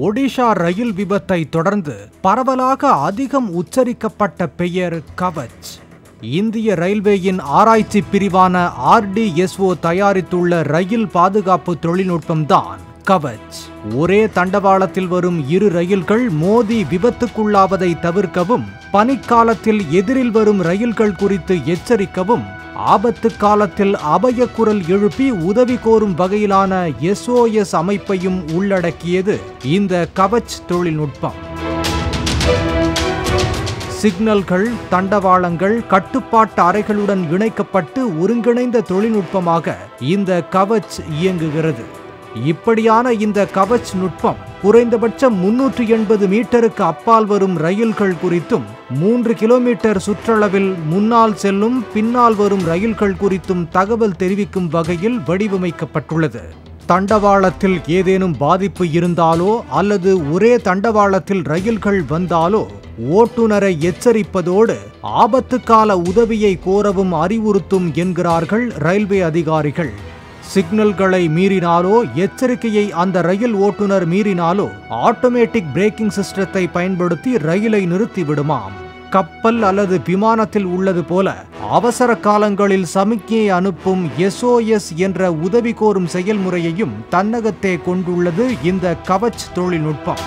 ஒடிஷா ரயில் விபத்தை தொடர்ந்து பரவலாக அதிகம் உச்சரிக்கப்பட்ட பெயர் கவச் இந்திய ரயில்வேயின் ஆராய்ச்சி பிரிவான ஆர்டிஎஸ்ஓ தயாரித்துள்ள ரயில் பாதுகாப்பு தொழில்நுட்பம்தான் கவச் ஒரே தண்டவாளத்தில் வரும் இரு ரயில்கள் மோதி விபத்துக்குள்ளாவதை தவிர்க்கவும் பனிக்காலத்தில் எதிரில் வரும் ரயில்கள் குறித்து எச்சரிக்கவும் ஆபத்து காலத்தில் அபய குரல் எழுப்பி உதவி கோரும் வகையிலான எஸ்ஓஎஸ் அமைப்பையும் உள்ளடக்கியது இந்த கவச் தொழில்நுட்பம் சிக்னல்கள் தண்டவாளங்கள் கட்டுப்பாட்டு அறைகளுடன் இணைக்கப்பட்டு ஒருங்கிணைந்த தொழில்நுட்பமாக இந்த கவச் இயங்குகிறது இப்படியான இந்த கவச் நுட்பம் குறைந்தபட்சம் முன்னூற்றி எண்பது மீட்டருக்கு அப்பால் வரும் ரயில்கள் குறித்தும் மூன்று கிலோமீட்டர் சுற்றளவில் முன்னால் செல்லும் பின்னால் வரும் ரயில்கள் குறித்தும் தகவல் தெரிவிக்கும் வகையில் வடிவமைக்கப்பட்டுள்ளது தண்டவாளத்தில் ஏதேனும் பாதிப்பு இருந்தாலோ அல்லது ஒரே தண்டவாளத்தில் ரயில்கள் வந்தாலோ ஓட்டுநரை எச்சரிப்பதோடு ஆபத்து கால உதவியை கோரவும் அறிவுறுத்தும் என்கிறார்கள் ரயில்வே அதிகாரிகள் சிக்னல்களை மீறினாலோ எச்சரிக்கையை அந்த ரயில் ஓட்டுநர் மீறினாலோ ஆட்டோமேட்டிக் பிரேக்கிங் சிஸ்டத்தை பயன்படுத்தி ரயிலை நிறுத்திவிடுமாம் கப்பல் அல்லது விமானத்தில் உள்ளது போல அவசர காலங்களில் சமிக்ஞையை அனுப்பும் எஸ்ஓஎஸ் என்ற உதவி கோரும் செயல்முறையையும் தன்னகத்தே கொண்டுள்ளது இந்த கவச் தொழில்நுட்பம்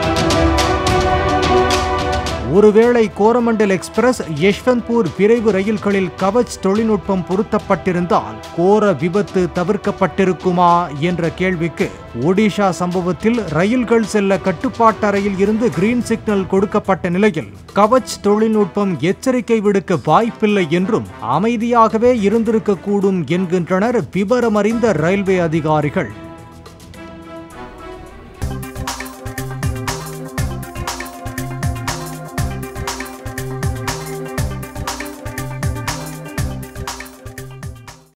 ஒருவேளை கோரமண்டல் எக்ஸ்பிரஸ் யஷ்வந்த்பூர் விரைவு ரயில்களில் கவச் தொழில்நுட்பம் பொருத்தப்பட்டிருந்தால் கோர விபத்து தவிர்க்கப்பட்டிருக்குமா என்ற கேள்விக்கு ஒடிஷா சம்பவத்தில் ரயில்கள் செல்ல கட்டுப்பாட்டறையில் இருந்து கிரீன் சிக்னல் கொடுக்கப்பட்ட நிலையில் கவச் தொழில்நுட்பம் எச்சரிக்கை விடுக்க வாய்ப்பில்லை என்றும் அமைதியாகவே இருந்திருக்கக்கூடும் என்கின்றனர் விவரமறிந்த ரயில்வே அதிகாரிகள்